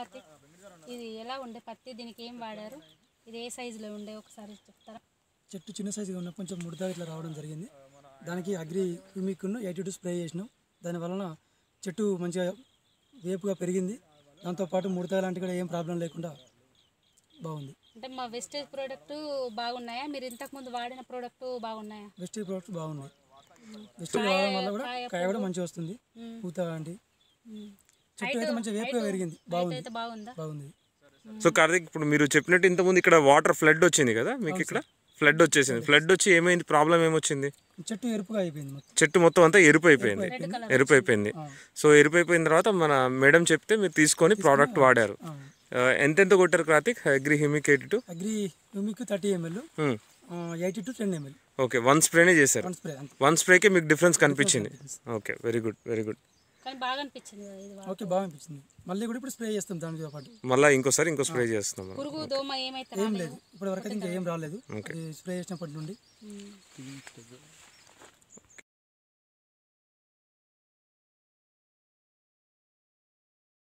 కార్తీక్ ఇది ఎలా ఉండే పత్తి దీనికి ఏం వాడారు ఇది ఏ సైజులో ఉండే ఒకసారి చెప్తారా చెట్టు చిన్న సైజుగా ఉన్న కొంచెం ముడత ఇట్లా రావడం జరిగింది దానికి అగ్రి హ్యూమిక్ను ఎయిటీ టూ స్ప్రే చేసినాం దాని వలన చెట్టు మంచిగా వేపుగా పెరిగింది దాంతోపాటు ముడత లాంటి కూడా ఏం ప్రాబ్లం లేకుండా బాగుంది అంటే మా వెస్టేజ్ ప్రోడక్ట్ బాగున్నాయా మీరు ఇంతకు ముందు వాడిన ప్రోడక్ట్ బాగున్నాయా వెస్ట్ ప్రోడక్ట్ బాగుంది వెస్ట్ వాడడం వల్ల కూడా కాయ కూడా మంచిగా వస్తుంది పూత లాంటి చెట్టు అయితే మంచిగా వేపుగా పెరిగింది బాగుంది అయితే బాగుందా బాగుంది సో కార్తిక్ ఇప్పుడు మీరు చెప్పినట్టు ఇంతకుముందు ఇక్కడ వాటర్ ఫ్లడ్ వచ్చింది కదా మీకు ఇక్కడ ఫ్లడ్ వచ్చేసింది ఫ్లడ్ వచ్చి ఏమైంది ప్రాబ్లం ఏమొచ్చింది చెట్టు ఎరుపుగా అయిపోయింది మొత్తం చెట్టు మొత్తం అంతా ఎరుపు అయిపోయింది ఎరుపు అయిపోయింది సో ఎరుపు అయిపోయిన తర్వాత మన మేడం చెప్తే మీరు తీసుకొని ప్రోడక్ట్ వాడారు ఆ, ఎంతెంత కొట్టారు Karthik Agri Humic eighty two Agri Humic thirty ML eighty two ten ML okay one స్ప్రేనే చేశారు వన్ స్ప్రే అంతే వన్ స్ప్రేకే మీకు డిఫరెన్స్ కనిపించింది okay very good very good కానీ బాగా అనిపించింది కదా ఇది వా- ఓకే బాగా అనిపించింది మళ్ళీ కూడా ఇప్పుడు స్ప్రే చేస్తాం దానితో పాటు మళ్ళీ ఇంకోసారి ఇంకో స్ప్రే చేస్తున్నాం మనం. పురుగు దోమ ఏమైతే ఏం లేదు ఇప్పటి వరకు అయితే ఇంకా ఏం రాలేదు అది స్ప్రే చేసినప్పటి నుండి